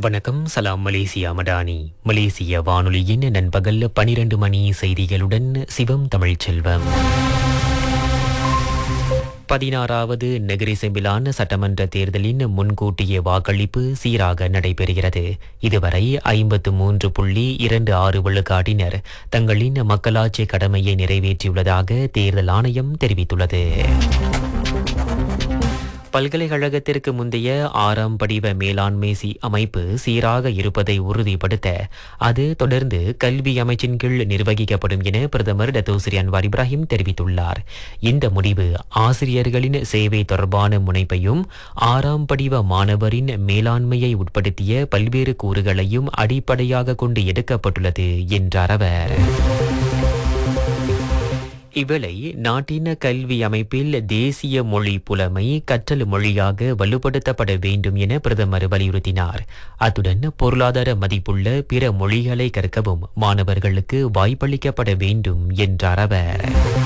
வணக்கம் சலாம் மலேசியா மடானி மலேசிய வானொலியின் நண்பகல் பனிரெண்டு மணி செய்திகளுடன் சிவம் தமிழ்ச்செல்வம் பதினாறாவது நெகிரி செம்பிலான் சட்டமன்ற தேர்தலின் முன்கூட்டிய வாக்களிப்பு சீராக நடைபெறுகிறது இதுவரை ஐம்பத்து மூன்று புள்ளி இரண்டு ஆறு விழுக்காட்டினர் தங்களின் மக்களாட்சி கடமையை நிறைவேற்றியுள்ளதாக தேர்தல் ஆணையம் தெரிவித்துள்ளது பல்கலைக்கழகத்திற்கு முந்தைய ஆறாம் படிவ மேலாண்மை சி அமைப்பு சீராக இருப்பதை உறுதிப்படுத்த அது தொடர்ந்து கல்வி அமைச்சின் கீழ் நிர்வகிக்கப்படும் என பிரதமர் டத்தோசிரி அன்வார் இப்ராஹிம் தெரிவித்துள்ளார் இந்த முடிவு ஆசிரியர்களின் சேவை தொடர்பான முனைப்பையும் ஆறாம் படிவ மாணவரின் மேலாண்மையை உட்படுத்திய பல்வேறு கூறுகளையும் அடிப்படையாக கொண்டு எடுக்கப்பட்டுள்ளது என்றார் அவர் இவ்வேளை நாட்டின கல்வி அமைப்பில் தேசிய மொழி புலமை கற்றல் மொழியாக வலுப்படுத்தப்பட வேண்டும் என பிரதமர் வலியுறுத்தினார் அத்துடன் பொருளாதார மதிப்புள்ள பிற மொழிகளை கற்கவும் மாணவர்களுக்கு வாய்ப்பளிக்கப்பட வேண்டும் என்றார் அவர்